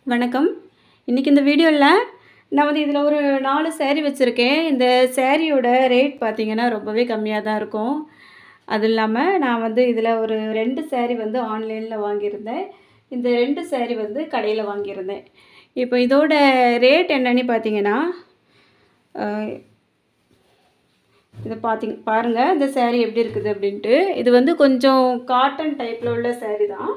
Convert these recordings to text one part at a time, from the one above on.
வணக்கம் இன்றைக்கி இந்த வீடியோவில் நான் வந்து இதில் ஒரு நாலு saree வச்சுருக்கேன் இந்த சேரீயோட ரேட் பார்த்தீங்கன்னா ரொம்பவே கம்மியாக தான் இருக்கும் அது இல்லாமல் நான் வந்து இதில் ஒரு ரெண்டு saree வந்து ஆன்லைனில் வாங்கியிருந்தேன் இந்த ரெண்டு saree வந்து கடையில் வாங்கியிருந்தேன் இப்போ இதோட ரேட் என்னன்னு பார்த்தீங்கன்னா அஹ், இதை பார்த்திங்க பாருங்கள் இந்த saree எப்படி இருக்குது அப்படின்ட்டு இது வந்து கொஞ்சம் காட்டன் டைப்பில் உள்ள saree தான்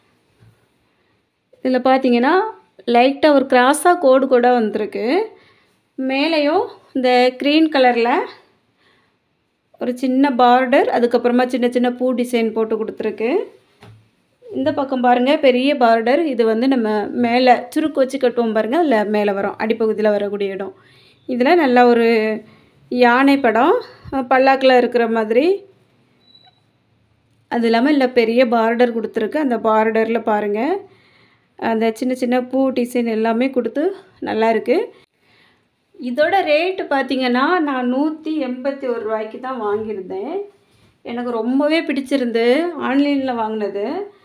இதில் பார்த்தீங்கன்னா லைட்டாக ஒரு கிராஸாக கோடு கூட வந்திருக்கு மேலேயும் இந்த க்ரீன் கலரில் ஒரு சின்ன பார்டர் அதுக்கப்புறமா சின்ன சின்ன பூ டிசைன் போட்டு கொடுத்துருக்கு இந்த பக்கம் பாருங்கள் பெரிய பார்டர் இது வந்து நம்ம மேலே சுருக்கு வச்சு கட்டுவோம் பாருங்கள் அதில் மேலே வரும் அடிப்பகுதியில் வரக்கூடிய இடம் இதில் நல்ல ஒரு யானை படம் பல்லாக்கில் இருக்கிற மாதிரி அது இல்லாமல் இல்லை பெரிய பார்டர் கொடுத்துருக்கு அந்த பார்டரில் பாருங்கள் அந்த சின்ன சின்ன பூ டிசைன் எல்லாமே கொடுத்து நல்லா இருக்கு இதோட ரேட்டு பார்த்தீங்கன்னா நான் நூற்றி எண்பத்தி ஒரு ரூபாய்க்கு தான் வாங்கியிருந்தேன் எனக்கு ரொம்பவே பிடிச்சிருந்து ஆன்லைனில் வாங்கினது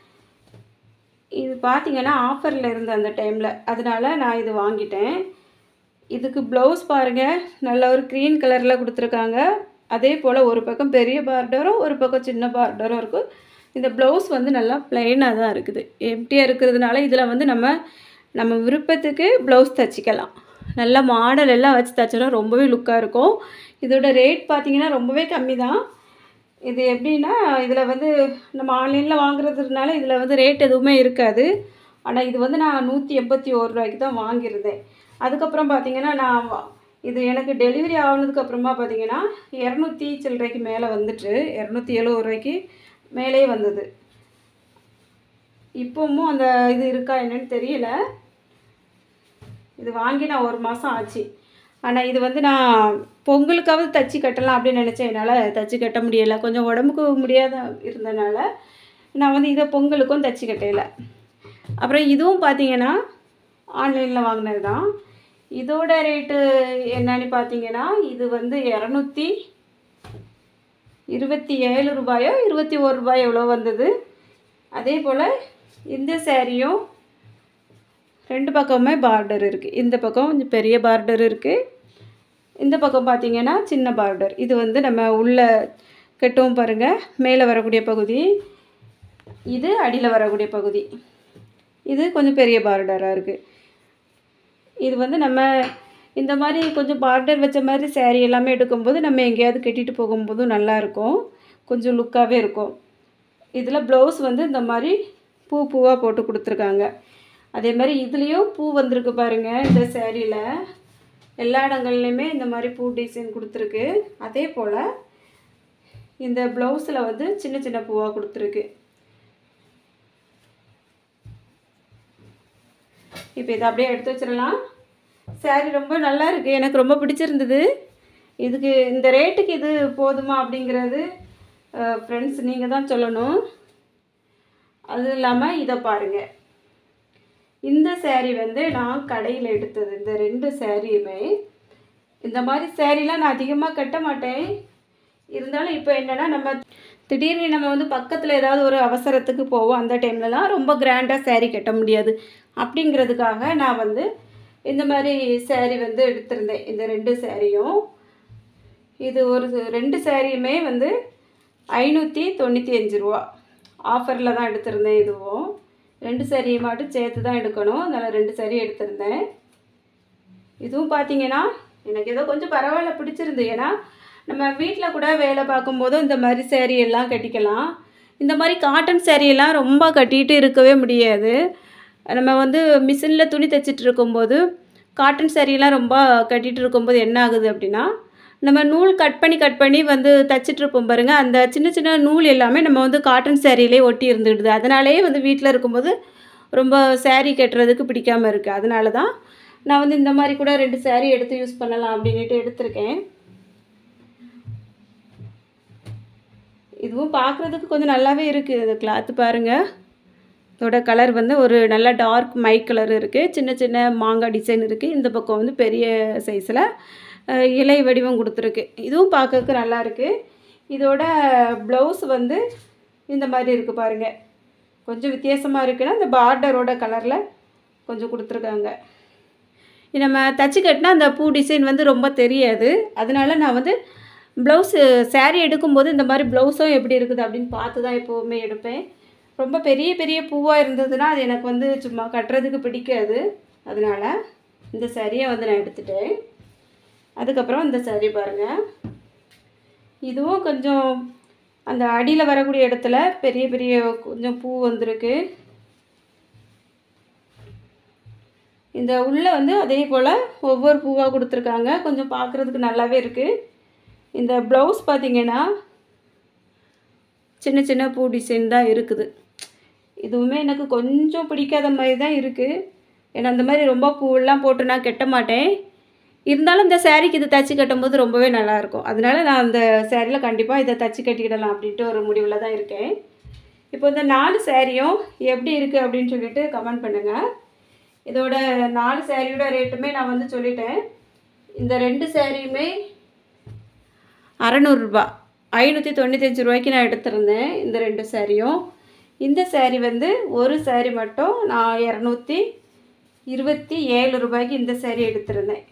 இது பார்த்தீங்கன்னா ஆஃபரில் இருந்த அந்த டைமில் அதனால நான் இது வாங்கிட்டேன் இதுக்கு ப்ளவுஸ் பாருங்கள் நல்ல ஒரு க்ரீன் கலரில் கொடுத்துருக்காங்க அதே போல் ஒரு பக்கம் பெரிய பார்டரும் ஒரு பக்கம் சின்ன பார்டரும் இருக்கும் இந்த ப்ளவுஸ் வந்து நல்லா ப்ளைனாக தான் இருக்குது எம்டியாக இருக்கிறதுனால இதில் வந்து நம்ம நம்ம விருப்பத்துக்கு ப்ளவுஸ் தச்சுக்கலாம் நல்ல மாடல் எல்லாம் வச்சு தச்சோன்னா ரொம்பவே லுக்காக இருக்கும் இதோட ரேட் பார்த்தீங்கன்னா ரொம்பவே கம்மி தான் இது எப்படின்னா இதில் வந்து நம்ம ஆன்லைனில் வாங்குறதுனால இதில் வந்து ரேட் எதுவுமே இருக்காது ஆனால் இது வந்து நான் நூற்றி எண்பத்தி ஒரு ரூபாய்க்கு தான் வாங்கியிருந்தேன் அதுக்கப்புறம் பார்த்தீங்கன்னா நான் வா- இது எனக்கு டெலிவரி ஆனதுக்கு அப்புறமா பார்த்தீங்கன்னா இரநூத்தி சில்லறைக்கு மேலே வந்துட்டு இரநூத்தி எழுபது ரூபாய்க்கு மேலேயே வந்தது இப்போவும் அந்த இது இருக்கா என்னன்னு தெரியல இது வாங்கி நான் ஒரு மாதம் ஆச்சு ஆனால் இது வந்து நான் பொங்கலுக்காவது தச்சு கட்டலாம் அப்படின்னு நினச்சேன் என்னால் தச்சு கட்ட முடியலை கொஞ்சம் உடம்புக்கு முடியாத இருந்தனால நான் வந்து இதை பொங்கலுக்கும் தச்சு கட்டையில அப்புறம் இதுவும் பார்த்தீங்கன்னா ஆன்லைனில் வாங்கினது தான் இதோட ரேட்டு என்னன்னு பார்த்தீங்கன்னா இது வந்து இரநூத்தி இருபத்தி ஏழு ரூபாயோ இருபத்தி ஒரு ரூபாய் எவ்வளோ வந்தது அதே போல் இந்த சேரீயும் ரெண்டு பக்கமுமே பார்டர் இருக்குது இந்த பக்கம் கொஞ்சம் பெரிய பார்டர் இருக்குது இந்த பக்கம் பார்த்தீங்கன்னா சின்ன பார்டர் இது வந்து நம்ம உள்ள கெட்டவும் பாருங்கள் மேலே வரக்கூடிய பகுதி இது அடியில் வரக்கூடிய பகுதி இது கொஞ்சம் பெரிய பார்டராக இருக்குது இது வந்து நம்ம இந்த மாதிரி கொஞ்சம் பார்டர் வச்ச மாதிரி saree எல்லாமே எடுக்கும்போது நம்ம எங்கேயாவது கட்டிட்டு போகும்போதும் நல்லா இருக்கும் கொஞ்சம் லுக்காகவே இருக்கும் இதில் ப்ளவுஸ் வந்து இந்த மாதிரி பூ பூவாக போட்டு கொடுத்துருக்காங்க அதே மாதிரி இதுலேயும் பூ வந்திருக்கு பாருங்கள் இந்த சேரீயில் எல்லா இடங்கள்லையுமே இந்த மாதிரி பூ டிசைன் கொடுத்துருக்கு அதே போல் இந்த ப்ளவுஸில் வந்து சின்ன சின்ன பூவாக கொடுத்துருக்கு இப்போ இதை அப்படியே எடுத்து வச்சிடலாம் saree ரொம்ப நல்லா இருக்குது எனக்கு ரொம்ப பிடிச்சிருந்தது இதுக்கு இந்த ரேட்டுக்கு இது போதுமா அப்படிங்கிறது ஃப்ரெண்ட்ஸ் நீங்கள் தான் சொல்லணும் அது இல்லாமல் இதை பாருங்கள் இந்த saree வந்து நான் கடையில் எடுத்தது இந்த ரெண்டு சேரீயுமே இந்த மாதிரி சேரீலாம் நான் அதிகமாக கட்ட மாட்டேன் இருந்தாலும் இப்போ என்னென்னா நம்ம திடீர்னு நம்ம வந்து பக்கத்தில் ஏதாவது ஒரு அவசரத்துக்கு போவோம் அந்த டைம்லலாம் ரொம்ப கிராண்டாக saree கட்ட முடியாது அப்படிங்கிறதுக்காக நான் வந்து இந்த மாதிரி saree வந்து எடுத்திருந்தேன் இந்த ரெண்டு சேரீயும் இது ஒரு ரெண்டு சேரீயுமே வந்து ஐநூற்றி தொண்ணூற்றி அஞ்சு ரூபா ஆஃபரில் தான் எடுத்திருந்தேன் இதுவும் ரெண்டு சேரீயை மட்டும் சேர்த்து தான் எடுக்கணும் அதனால் ரெண்டு சேரீ எடுத்திருந்தேன் இதுவும் பார்த்தீங்கன்னா எனக்கு ஏதோ கொஞ்சம் பரவாயில்ல பிடிச்சிருந்து ஏன்னா நம்ம வீட்டில் கூட வேலை பார்க்கும்போது இந்த மாதிரி saree எல்லாம் கட்டிக்கலாம் இந்த மாதிரி காட்டன் saree எல்லாம் ரொம்ப கட்டிட்டு இருக்கவே முடியாது நம்ம வந்து மிஷினில் துணி தைச்சிட்டு இருக்கும்போது காட்டன் சாரீலாம் ரொம்ப கட்டிட்டு இருக்கும்போது என்ன ஆகுது அப்படின்னா நம்ம நூல் கட் பண்ணி கட் பண்ணி வந்து தச்சிட்டு இருப்போம் பாருங்க அந்த சின்ன சின்ன நூல் எல்லாமே நம்ம வந்து காட்டன் சேரீலே ஒட்டி இருந்துடுது அதனாலேயே வந்து வீட்டில் இருக்கும்போது ரொம்ப saree கட்டுறதுக்கு பிடிக்காம இருக்குது அதனால தான் நான் வந்து இந்த மாதிரி கூட ரெண்டு saree எடுத்து யூஸ் பண்ணலாம் அப்படின்ட்டு எடுத்திருக்கேன் இதுவும் பார்க்குறதுக்கு கொஞ்சம் நல்லாவே இருக்குது இந்த கிளாத்து பாருங்கள் இதோட கலர் வந்து ஒரு நல்ல டார்க் மை கலர் இருக்குது சின்ன சின்ன மாங்காய் டிசைன் இருக்குது இந்த பக்கம் வந்து பெரிய சைஸில் இலை வடிவம் கொடுத்துருக்கு இதுவும் பார்க்கறதுக்கு நல்லா இருக்குது இதோட ப்ளவுஸ் வந்து இந்த மாதிரி இருக்குது பாருங்கள் கொஞ்சம் வித்தியாசமாக இருக்குன்னா இந்த பார்டரோட கலரில் கொஞ்சம் கொடுத்துருக்காங்க நம்ம தச்சு கட்டினா அந்த பூ டிசைன் வந்து ரொம்ப தெரியாது அதனால நான் வந்து ப்ளவுஸு saree எடுக்கும்போது இந்த மாதிரி ப்ளவுஸும் எப்படி இருக்குது அப்படின்னு பார்த்து தான் எப்போவுமே எடுப்பேன் ரொம்ப பெரிய பெரிய பூவாக இருந்ததுன்னா அது எனக்கு வந்து சும்மா கட்டுறதுக்கு பிடிக்காது அதனால இந்த சாரியை வந்து நான் எடுத்துட்டேன் அதுக்கப்புறம் இந்த saree பாருங்கள் இதுவும் கொஞ்சம் அந்த அடியில் வரக்கூடிய இடத்துல பெரிய பெரிய கொஞ்சம் பூ வந்திருக்கு இந்த உள்ளே வந்து அதே போல் ஒவ்வொரு பூவாக கொடுத்துருக்காங்க கொஞ்சம் பார்க்குறதுக்கு நல்லாவே இருக்குது இந்த ப்ளவுஸ் பார்த்தீங்கன்னா சின்ன சின்ன பூ டிசைன் தான் இருக்குது இதுவுமே எனக்கு கொஞ்சம் பிடிக்காத மாதிரி தான் இருக்குது ஏன்னா அந்த மாதிரி ரொம்ப பூவெல்லாம் போட்டு நான் கட்ட மாட்டேன் இருந்தாலும் இந்த சாரீக்கு இது தச்சு கட்டும்போது ரொம்பவே நல்லாயிருக்கும் அதனால நான் அந்த சாரியில் கண்டிப்பாக இதை தச்சு கட்டிக்கிடலாம் அப்படின்ட்டு ஒரு முடிவில் தான் இருக்கேன் இப்போ இந்த நாலு சாரியும் எப்படி இருக்குது அப்படின்னு சொல்லிட்டு கமெண்ட் பண்ணுங்கள் இதோட நாலு சாரியோட ரேட்டுமே நான் வந்து சொல்லிட்டேன் இந்த ரெண்டு சாரியுமே அறநூறுரூபா ஐநூற்றி தொண்ணூத்தஞ்சு ரூபாய்க்கு நான் எடுத்திருந்தேன் இந்த ரெண்டு சாரியும் இந்த சாரி வந்து ஒரு சாரி மட்டும் நான் இரநூத்தி இருபத்தி ஏழு ரூபாய்க்கு இந்த சாரி எடுத்திருந்தேன்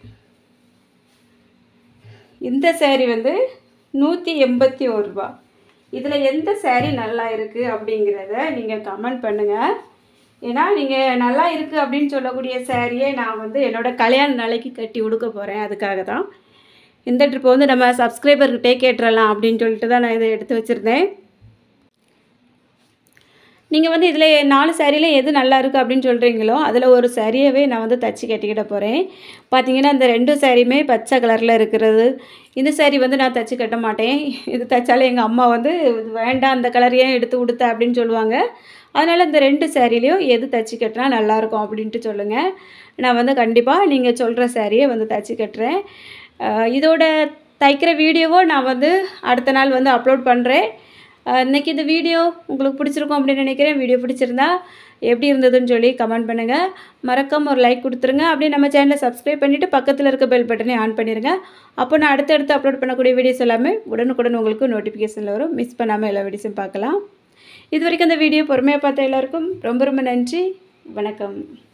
இந்த சாரி வந்து நூற்றி எண்பத்தி ஒரு ரூபா இதில் எந்த சாரி நல்லா இருக்குது அப்படிங்கிறத நீங்கள் கமெண்ட் பண்ணுங்கள் ஏன்னா நீங்கள் நல்லா இருக்குது அப்படின்னு சொல்லக்கூடிய சாரியை நான் வந்து என்னோடய கல்யாண நாளைக்கு கட்டி உடுக்க போகிறேன் அதுக்காக தான் இந்த ட்ரிப்பை வந்து நம்ம சப்ஸ்கிரைபர்கிட்டே கேட்டுறலாம் அப்படின்னு சொல்லிட்டு தான் நான் இதை எடுத்து வச்சுருந்தேன் நீங்கள் வந்து இதில் நாலு சாரியில் எது நல்லா இருக்குது அப்படின்னு சொல்கிறீங்களோ அதில் ஒரு சாரியவே நான் வந்து தச்சு கட்டிக்கிட போகிறேன் பார்த்தீங்கன்னா இந்த ரெண்டு சாரியுமே பச்சை கலரில் இருக்கிறது இந்த சாரி வந்து நான் தச்சு கட்ட மாட்டேன் இது தச்சாலே எங்கள் அம்மா வந்து இது வேண்டாம் அந்த கலர் ஏன் எடுத்து கொடுத்த அப்படின்னு சொல்லுவாங்க அதனால் இந்த ரெண்டு சாரிலையும் எது தச்சு கட்டினா நல்லாயிருக்கும் அப்படின்ட்டு சொல்லுங்கள் நான் வந்து கண்டிப்பாக நீங்கள் சொல்கிற சாரியை வந்து தச்சு கட்டுறேன் அஹ் இதோட தைக்கிற வீடியோவோ நான் வந்து அடுத்த நாள் வந்து அப்லோட் பண்ணுறேன் இன்றைக்கி இந்த வீடியோ உங்களுக்கு பிடிச்சிருக்கும் அப்படின்னு நினைக்கிறேன் வீடியோ பிடிச்சிருந்தா எப்படி இருந்ததுன்னு சொல்லி கமெண்ட் பண்ணுங்கள் மறக்காம ஒரு லைக் கொடுத்துருங்க அப்படியே நம்ம சேனலை சப்ஸ்கிரைப் பண்ணிவிட்டு பக்கத்தில் இருக்க பெல் பட்டனை ஆன் பண்ணிடுங்க அப்போ நான் அடுத்தடுத்து அப்லோட் பண்ணக்கூடிய வீடியோஸ் எல்லாமே உடனுக்குடன் உங்களுக்கு நோட்டிஃபிகேஷனில் வரும் மிஸ் பண்ணாமல் எல்லா வீடியோஸும் பார்க்கலாம் இது வரைக்கும் இந்த வீடியோ பொறுமையாக பார்த்த எல்லாருக்கும் ரொம்ப ரொம்ப நன்றி வணக்கம்